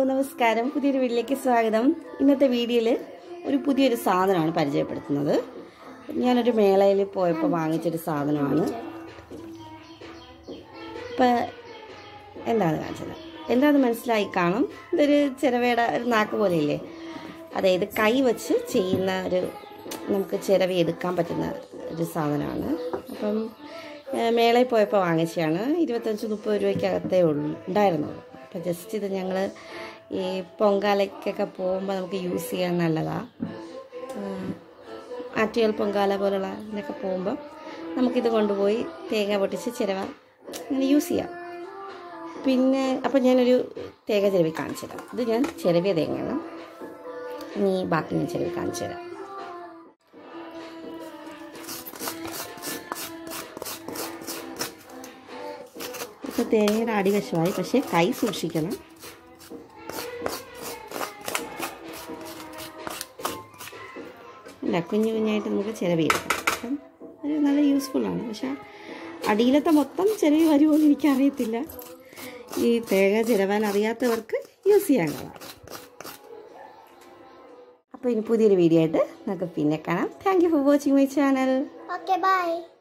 നമസ്കാരം പുതിയൊരു വീട്ടിലേക്ക് സ്വാഗതം ഇന്നത്തെ വീഡിയോയിൽ ഒരു പുതിയൊരു സാധനമാണ് പരിചയപ്പെടുത്തുന്നത് ഞാനൊരു മേളയിൽ പോയപ്പോൾ വാങ്ങിച്ചൊരു സാധനമാണ് ഇപ്പം എന്താണ് കാണിച്ചത് എന്താണെന്ന് മനസ്സിലായി കാണും ഇതൊരു ചിരവയുടെ ഒരു നാക്ക് പോലെയില്ലേ അതായത് കൈ വെച്ച് ചെയ്യുന്ന ഒരു നമുക്ക് ചിരവ എടുക്കാൻ പറ്റുന്ന ഒരു സാധനമാണ് അപ്പം ഏഹ്, മേളയിൽ പോയപ്പോൾ വാങ്ങിച്ചതാണ് ഇരുപത്തഞ്ച് മുപ്പത് രൂപയ്ക്കകത്തേ ഉള്ളൂ ഉണ്ടായിരുന്നുള്ളൂ അപ്പം ജസ്റ്റ് ഇത് ഞങ്ങൾ ഈ പൊങ്കാലയ്ക്കൊക്കെ പോകുമ്പോൾ നമുക്ക് യൂസ് ചെയ്യാൻ നല്ലതാണ് ആറ്റുകാൽ പൊങ്കാല പോലുള്ള ഇതിനൊക്കെ പോകുമ്പോൾ നമുക്കിത് കൊണ്ടുപോയി തേങ്ങ പൊട്ടിച്ച് ചിരവ ഇങ്ങനെ യൂസ് ചെയ്യാം പിന്നെ അപ്പം ഞാനൊരു തേങ്ങ ചിരവി കാണിച്ചു തരാം ഇത് ഞാൻ ചിരവിയ തേങ്ങയാണ് ഇനി ബാക്കി ഞാൻ ചിരവി കാണിച്ചു തരാം ഇപ്പോൾ തേങ്ങയുടെ അടിവശമായി പക്ഷേ കൈ സൂക്ഷിക്കണം അല്ല കുഞ്ഞു കുഞ്ഞായിട്ട് നമുക്ക് ചിരവിയെടുക്കാം അപ്പം ഒരു നല്ല യൂസ്ഫുള്ളാണ് പക്ഷേ അടിയിലത്തെ മൊത്തം ചിരവി വരുമോ എന്ന് എനിക്കറിയത്തില്ല ഈ തേങ്ങ ചിരവാൻ അറിയാത്തവർക്ക് യൂസ് ചെയ്യാൻ കൊള്ളാം അപ്പോൾ ഇനി പുതിയൊരു വീഡിയോ ആയിട്ട് നമുക്ക് പിന്നെ കാണാം thank you for watching my channel Okay, bye.